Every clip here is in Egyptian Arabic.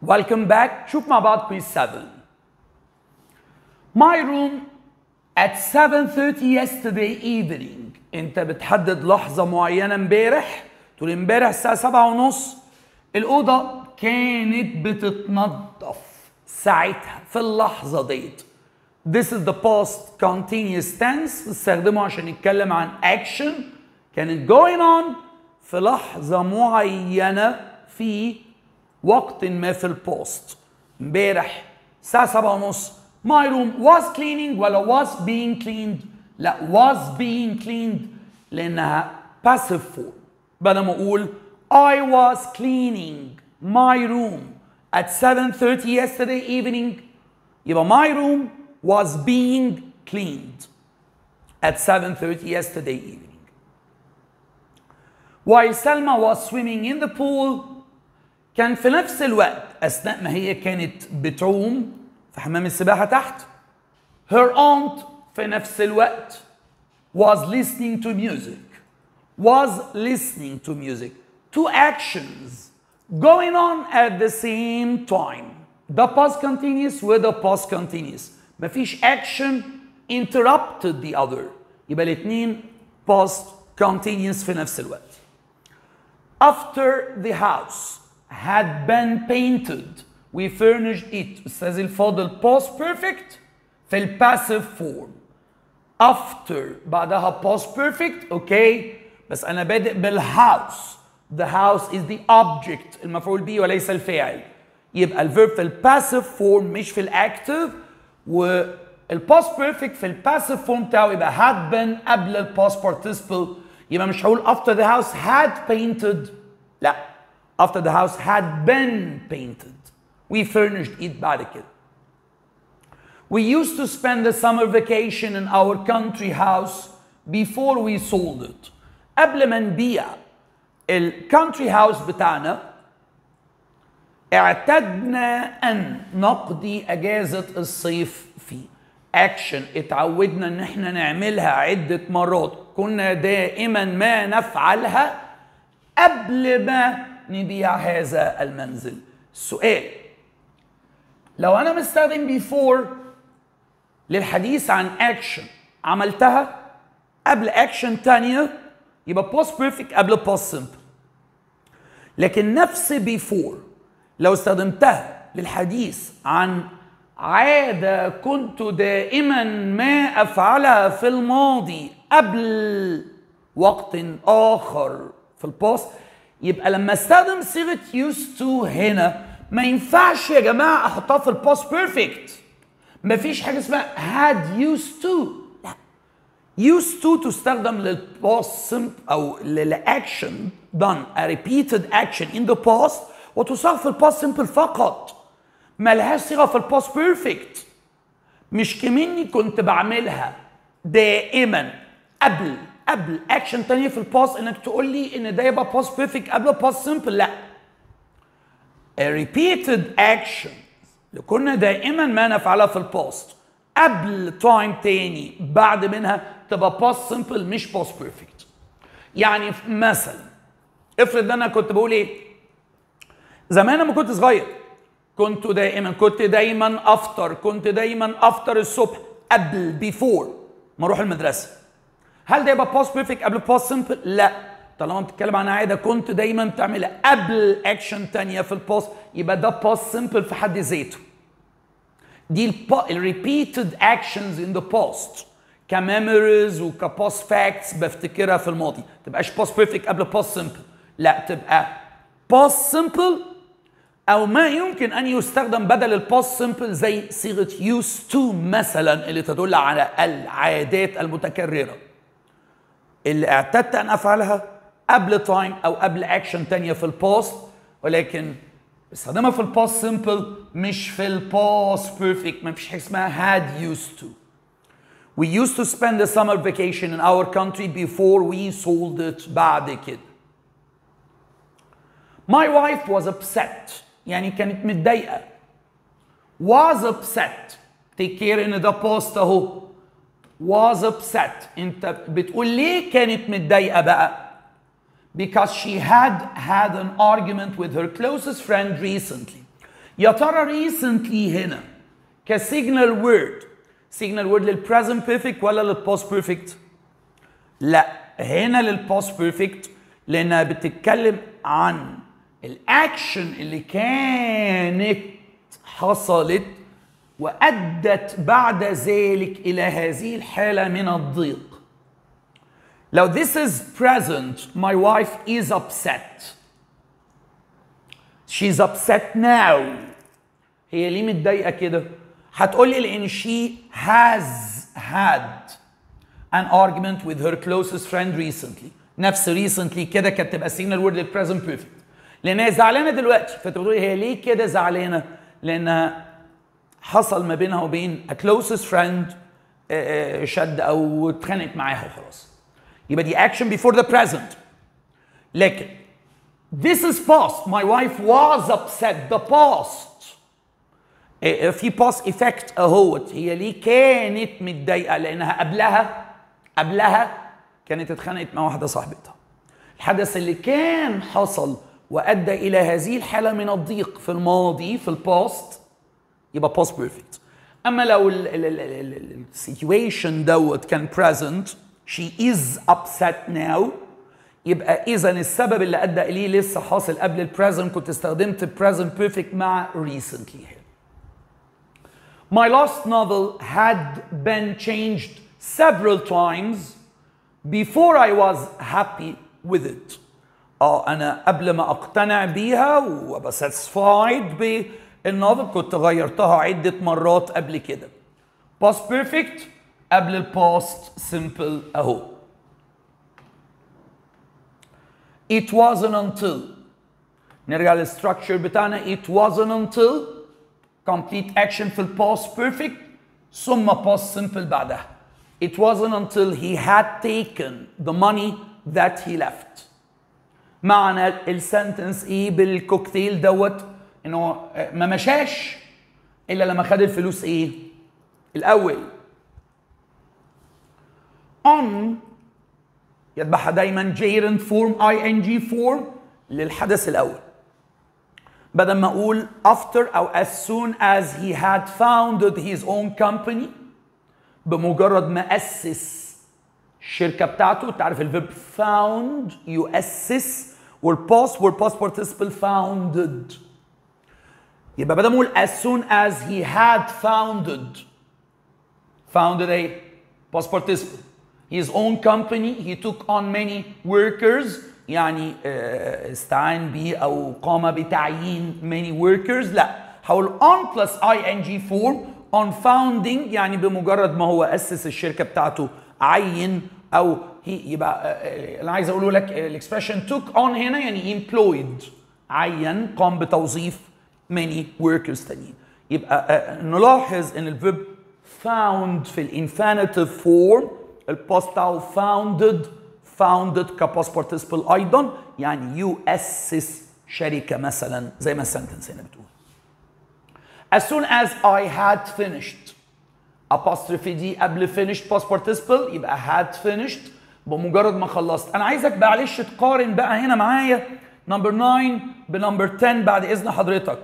Welcome back. شوف مع بعض quiz 7. My room at 7:30 yesterday evening. انت بتحدد لحظة معينة امبارح تقول امبارح الساعة 7 ونص الأوضة كانت بتتنظف ساعتها في اللحظة ديت. This is the past continuous tense بنستخدمه عشان نتكلم عن action كانت going on في لحظة معينة في وقت ما في البوست امبارح الساعة سبعة ونص my room was cleaning ولا was being cleaned لا was being cleaned لأنها passive form بدل ما أقول I was cleaning my room at 7.30 yesterday evening يبقى my room was being cleaned at 7.30 yesterday evening while Selma was swimming in the pool كان في نفس الوقت أثناء ما هي كانت بتعوم في حمام السباحة تحت her aunt في نفس الوقت was listening to music was listening to music two actions going on at the same time the past continuous with the past continuous مفيش action interrupted the other يبقى الاثنين past continuous في نفس الوقت after the house had been painted we furnished it أستاذ الفاضل past perfect في الباسيف فورم after بعدها past perfect اوكي بس انا بادئ بالهاوس the house is the object المفعول به وليس الفاعل يبقى الفيرب في الباسيف فورم مش في الاكتف والباست بيرفكت في الباسيف فورم بتاعه يبقى had been قبل الباست participle يبقى مش هقول after the house had painted لا after the house had been painted we furnished it بعد كده We used to spend the summer vacation in our country house before we sold it. قبل ما نبيع الكونتري هاوس بتاعنا اعتدنا ان نقضي اجازه الصيف فيه. اكشن اتعودنا ان احنا نعملها عده مرات كنا دائما ما نفعلها قبل ما نبيع هذا المنزل. السؤال لو انا مستخدم before للحديث عن اكشن عملتها قبل اكشن تانية يبقى post perfect قبل past simple لكن نفس before لو استخدمتها للحديث عن عادة كنت دائما ما أفعلها في الماضي قبل وقت آخر في الباست يبقى لما استخدم صيغة used to هنا ما ينفعش يا جماعة أحطها في الباست بيرفكت مفيش حاجة اسمها had used to لا used to تستخدم للباست simple أو للأكشن done a repeated action in the past وتصاغ في الباست simple فقط ملهاش صيغة في الباست بيرفكت مش كمني كنت بعملها دائما قبل قبل اكشن تانية في الباست انك تقول لي ان ده يبقى باست بيرفكت قبل باست سمبل لا a repeated action اللي كنا دائما ما نفعلها في الباست قبل تايم تاني بعد منها تبقى باست سمبل مش باست بيرفكت يعني مثلا افرض ان انا كنت بقول ايه زمان لما كنت صغير كنت دائما كنت دايما افطر كنت دايما افطر الصبح قبل بيفور ما اروح المدرسه هل ده يبقى باست بيرفكت قبل باست سمبل لا طالما بتتكلم عن عاده كنت دايما بتعملها قبل اكشن تانية في الباست يبقى ده باست سمبل في حد ذاته دي الريبيتد اكشنز ان ذا باست كميموريز وكباست فاكتس بفتكرها في الماضي ما تبقاش باست بيرفكت قبل باست سمبل لا تبقى باست سمبل او ما يمكن ان يستخدم بدل الباست سمبل زي صيغه used to مثلا اللي تدل على العادات المتكرره اللي اعتدت ان افعلها قبل تايم او قبل اكشن تانية في الباست ولكن بستخدمها في الباست سمبل مش في الباست بيرفكت ما فيش حاجه اسمها had used to We used to spend the summer vacation in our country before we sold it بعد كده My wife was upset يعني كانت متضايقة was upset take care ان ده باست اهو was upset انت بتقول ليه كانت متضايقة بقى because she had had an argument with her closest friend recently يا ترى recently هنا كسيجنال وورد سيجنال وورد للبريزنت بيرفكت ولا للبوست بيرفكت لا هنا للبوست بيرفكت لانها بتتكلم عن الاكشن اللي كانت حصلت وادت بعد ذلك الى هذه الحاله من الضيق لو this is present my wife is upset she's upset now هي ليه متضايقه كده هتقول لي لان she has had an argument with her closest friend recently نفس recently كده كانت تبقى signal word للpresent perfect لانها زعلانه دلوقتي فانت بتقول هي ليه كده زعلانه لانها حصل ما بينها وبين a closest friend شد او اتخانقت معاها وخلاص يبقى دي action before the present لكن this is past my wife was upset the past في past effect اهوت هي ليه كانت متضايقه لانها قبلها قبلها كانت اتخانقت مع واحده صاحبتها الحدث اللي كان حصل وادى الى هذه الحاله من الضيق في الماضي في الباست يبقى باست بيرفكت اما لو السيتويشن دوت كان present she is upset now يبقى اذا السبب اللي ادى اليه لسه حاصل قبل البريزنت كنت استخدمت present perfect مع recently My last novel had been changed several times before I was happy with it. اه انا قبل ما اقتنع بيها وابقى satisfied بالنوفل كنت غيرتها عدة مرات قبل كده. Past perfect قبل الباست simple اهو. It wasn't until نرجع للستراكشر بتاعنا it wasn't until complete action في الباست perfect ثم past simple بعدها. It wasn't until he had taken the money that he left. معنى السنتنس ايه بالكوكتيل دوت انه ما مشاش الا لما خد الفلوس ايه الاول on يتبعها دايما gerund form ing form للحدث الاول بدل ما اقول after او as soon as he had founded his own company بمجرد ما اسس الشركه بتاعته تعرف الفيرب found يؤسس والباست والباست participle founded يبقى بدل ما اقول as soon as he had founded founded ايه past participle his own company he took on many workers يعني استعان بيه او قام بتعيين many workers لا هقول on plus ing form on founding يعني بمجرد ما هو اسس الشركه بتاعته عين او هي يبقى انا عايز اقوله لك الاكسبريشن took on هنا يعني employed عين قام بتوظيف many workers تانيين يبقى نلاحظ ان الفيرب found في الانفانيتيف فورم الباست بتاعه founded founded كباست participle ايضا يعني يؤسس شركه مثلا زي ما السنتنس هنا بتقول as soon as I had finished apostrophe دي قبل finished past participle يبقى had finished بمجرد ما خلصت انا عايزك معلش تقارن بقى هنا معايا نمبر 9 بنمبر 10 بعد اذن حضرتك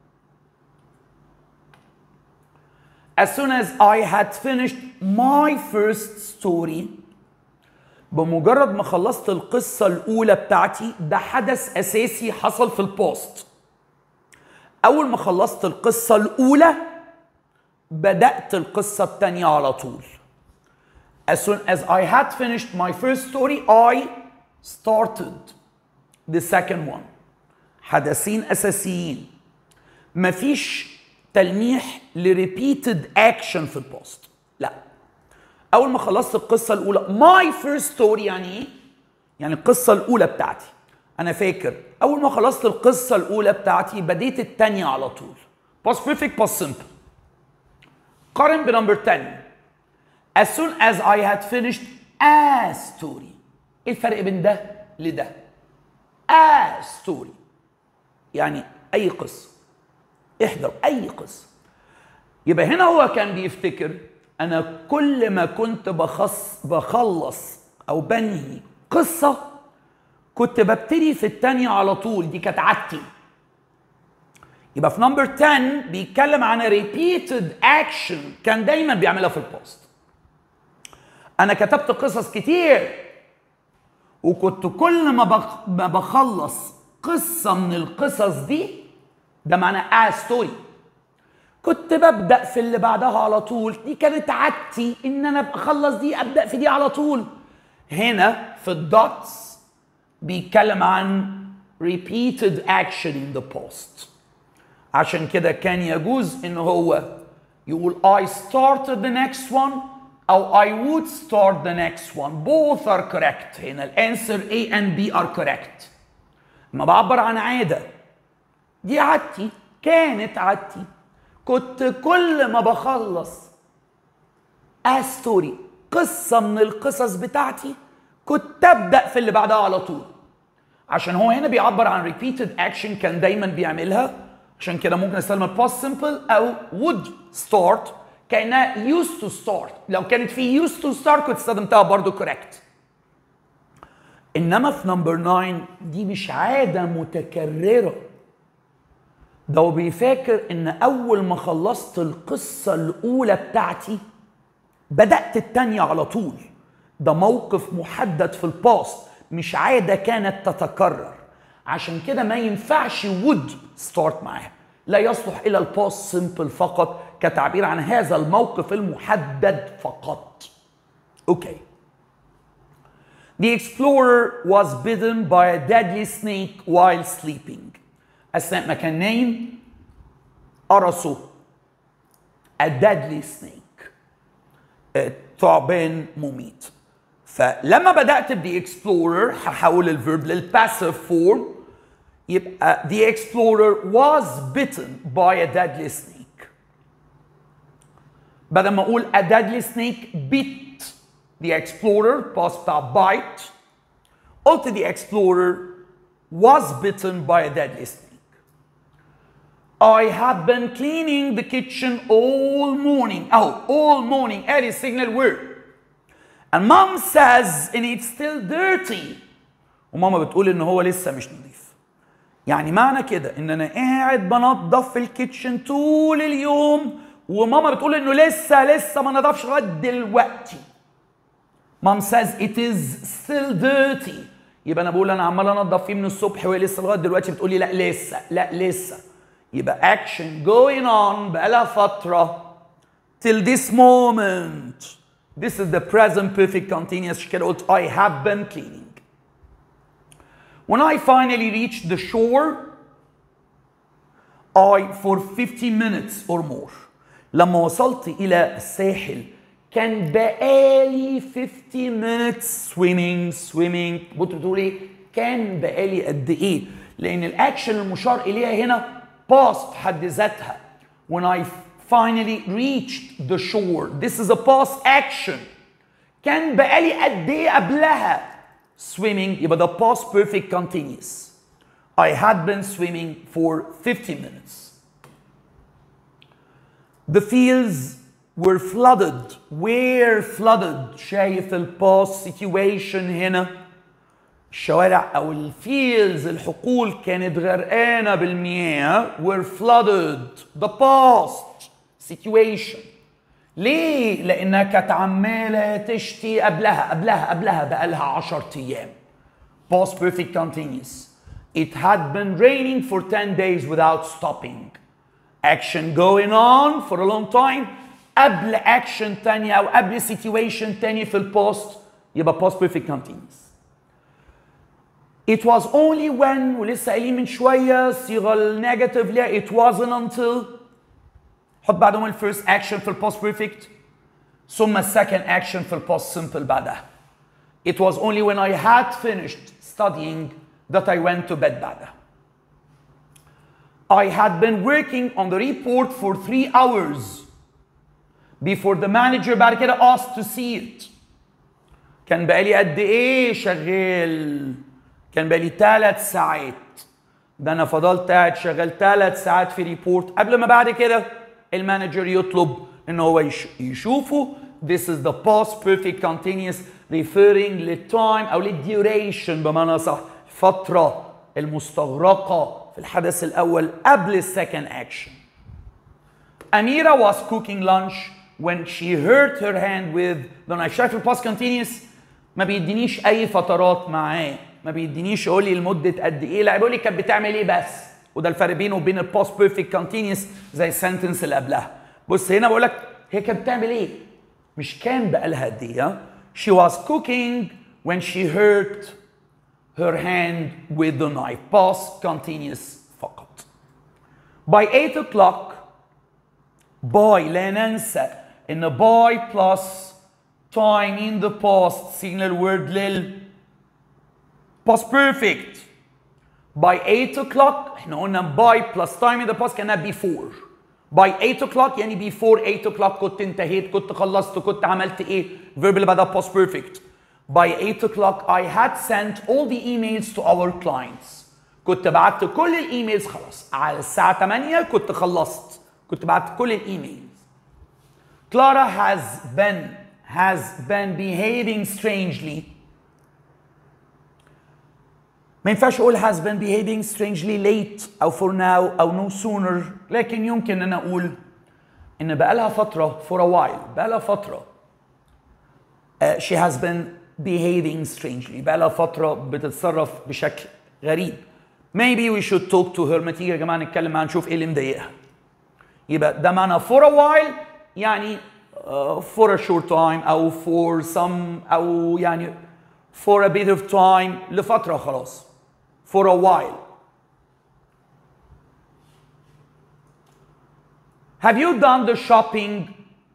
As soon as I had finished my first story بمجرد ما خلصت القصة الأولى بتاعتي ده حدث أساسي حصل في البوست أول ما خلصت القصة الأولى بدأت القصة الثانية على طول As soon as I had finished my first story I started the second one حدثين أساسيين مفيش تلميح لريبيتد اكشن في البوست لا اول ما خلصت القصه الاولى ماي فيرست ستوري يعني ايه يعني القصه الاولى بتاعتي انا فاكر اول ما خلصت القصه الاولى بتاعتي بديت الثانيه على طول باست بيرفكت باست سمبل قارن بنمبر 10 as soon as I had finished a story ايه الفرق بين ده لده a story يعني اي قصه احضر اي قصه يبقى هنا هو كان بيفتكر انا كل ما كنت بخص بخلص او بنهي قصه كنت ببتدي في الثانيه على طول دي كانت عادتي يبقى في نمبر 10 بيتكلم عن repeated action كان دايما بيعملها في البوست انا كتبت قصص كتير وكنت كل ما بخ- ما بخلص قصه من القصص دي ده معناه اه ستوري كنت ببدا في اللي بعدها على طول دي كانت عادتي ان انا بخلص دي ابدا في دي على طول هنا في الدوتس بيتكلم عن repeated action in the past عشان كده كان يجوز ان هو يقول I started the next one او I would start the next one both are correct هنا الانسر A and B are correct ما بعبر عن عادة دي عادتي كانت عادتي كنت كل ما بخلص ستوري قصة من القصص بتاعتي كنت أبدأ في اللي بعدها على طول عشان هو هنا بيعبر عن repeated action كان دايما بيعملها عشان كده ممكن استخدم الباست simple او would start كانها used to start لو كانت في used to start كنت استخدمتها برضو correct انما في نمبر 9 دي مش عاده متكرره ده هو بيفاكر ان اول ما خلصت القصه الاولى بتاعتي بدات التانيه على طول ده موقف محدد في الباست مش عاده كانت تتكرر عشان كده ما ينفعش would start معاها لا يصلح الى الباست سمبل فقط كتعبير عن هذا الموقف المحدد فقط اوكي The explorer was bitten by a deadly snake while sleeping. أثناء ما كان نايم قرصه a deadly snake ثعبان مميت فلما بدأت ب the explorer هحول الفيرب للباسيف فورم يبقى the explorer was bitten by a deadly snake بدل ما اقول a deadly snake bit the explorer past بتاع bite قلت the explorer was bitten by a deadly snake I have been cleaning the kitchen all morning. Oh, all morning. ادي signal word. And mom says and it's still dirty. وماما بتقول ان هو لسه مش نظيف. يعني معنى كده ان انا قاعد بنظف في الكيتشن طول اليوم وماما بتقول انه لسه لسه ما نضفش لغايه دلوقتي. مام says it is still dirty. يبقى انا بقول انا عمال انضف فيه من الصبح وهي لسه لغايه دلوقتي بتقول لي لا لسه لا لسه. يبقى action going on بقالها فترة till this moment. This is the present perfect continuous عشان كده قلت I have been cleaning. When I finally reached the shore, I for 50 minutes or more لما وصلت إلى الساحل كان بقالي 50 minutes swimming swimming كنت بتقول ايه؟ كان بقالي قد ايه؟ لأن الأكشن المشار إليها هنا past حد ذاتها when I finally reached the shore this is a past action كان بقالي قد ايه قبلها swimming يبقى ده past perfect continuous I had been swimming for 50 minutes the fields were flooded were flooded شايف الباست situation هنا الشوارع او الفيلز الحقول كانت غرقانه بالمياه were flooded the past situation ليه؟ لانها كانت عماله تشتي قبلها قبلها قبلها بقالها 10 ايام past perfect continuous it had been raining for 10 days without stopping action going on for a long time قبل action تانية او قبل situation تاني في البوست يبقى past perfect continuous It was only when ولسه قايلين من شوية الصيغة النيجاتيف ليها it wasn't until حط بعدهم ال first action في البوست perfect ثم ال second action في البوست simple بعدها. It was only when I had finished studying that I went to bed بعدها. I had been working on the report for three hours before the manager بعد كده asked to see it. كان بقالي قد ايه شغال؟ كان بقالي ثلاث ساعات ده انا فضلت قاعد شغال ثلاث ساعات في ريبورت قبل ما بعد كده المانجر يطلب ان هو يش- يشوفه this is the past perfect continuous referring للتايم او للديوريشن بمعنى صح الفتره المستغرقه في الحدث الاول قبل السكند اكشن Amira was cooking lunch when she hurt her hand with the knife شايف الباست كونتينيوس ما بيدينيش اي فترات معاه ما بيدينيش يقول لي لمده قد ايه لا بيقول لي كانت بتعمل ايه بس وده الفرق بينه وبين الباست بيرفكت كونتينيوس زي السنتنس اللي قبلها بص هنا بقول لك هي كانت بتعمل ايه مش كان بقالها قد ايه ها؟ she was cooking when she hurt her hand with the knife past continuous فقط by 8 o'clock by لا ننسى ان by plus time in the past signal word لل past perfect by 8 o'clock احنا قلنا by plus time in the past كانها before by 8 o'clock يعني before 8 o'clock كنت انتهيت كنت خلصت كنت عملت ايه verb اللي بعدها past perfect by 8 o'clock I had sent all the emails to our clients كنت بعت كل الايميلز خلاص على الساعة 8 كنت خلصت كنت بعت كل الايميلز Clara has been has been behaving strangely ما ينفعش اقول has been behaving strangely late او for now او no sooner لكن يمكن ان انا اقول ان بقالها فتره for a while بقالها فتره uh, she has been behaving strangely بقالها فتره بتتصرف بشكل غريب maybe we should talk to her ما تيجي يا جماعه نتكلم معاها نشوف ايه اللي مضايقها يبقى ده معنى for a while يعني uh, for a short time او for some او يعني for a bit of time لفترة خلاص for a while Have you done the shopping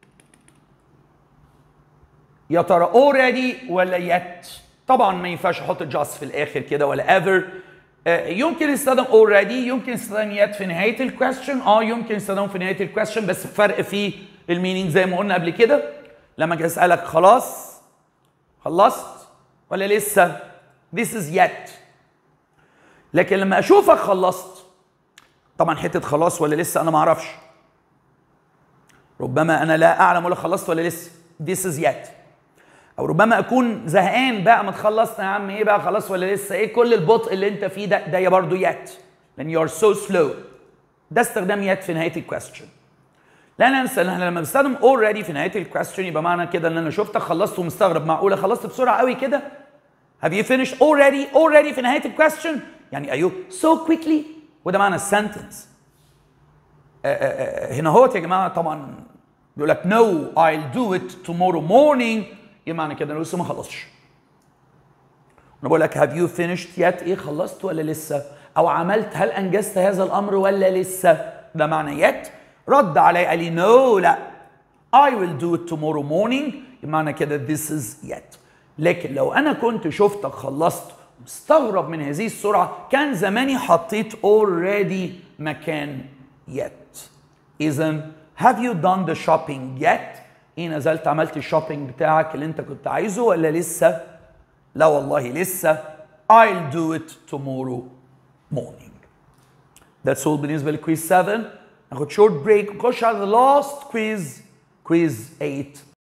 يا ترى already ولا yet طبعا ما ينفعش احط just في الاخر كده ولا ever آه، يمكن استخدم already يمكن استخدم yet في نهاية الكويستشن اه يمكن استخدم في نهاية الكويستشن بس فرق في المينينج زي ما قلنا قبل كده لما اجي اسالك خلاص خلصت ولا لسه this is yet لكن لما اشوفك خلصت طبعا حته خلاص ولا لسه انا ما اعرفش ربما انا لا اعلم ولا خلصت ولا لسه this is yet او ربما اكون زهقان بقى ما تخلصت يا عم ايه بقى خلاص ولا لسه ايه كل البطء اللي انت فيه ده ده برضه yet لان you are so slow ده استخدام yet في نهايه الكويستشن لا ننسى ان احنا لما بنستخدم already في نهايه الكويستشن يبقى معنى كده ان انا شفتك خلصت ومستغرب معقوله خلصت بسرعه قوي كده Have you finished already already في نهايه الكويستشن يعني are you so quickly وده معنى السنتنس هنا هوت يا جماعه طبعا بيقول لك no I'll do it tomorrow morning ايه معنى كده انا لسه ما خلصتش انا بقول لك have you finished yet ايه خلصت ولا لسه او عملت هل انجزت هذا الامر ولا لسه ده معنى yet رد علي قال لي no لا I will do it tomorrow morning معنى كده this is yet لكن لو انا كنت شفتك خلصت مستغرب من هذه السرعه كان زماني حطيت already مكان yet اذا have you done the shopping yet ايه نزلت عملت الشوبينج بتاعك اللي انت كنت عايزه ولا لسه لا والله لسه I'll do it tomorrow morning That's all بالنسبة لكويز 7 ناخد شورت بريك ونخش على the last quiz quiz 8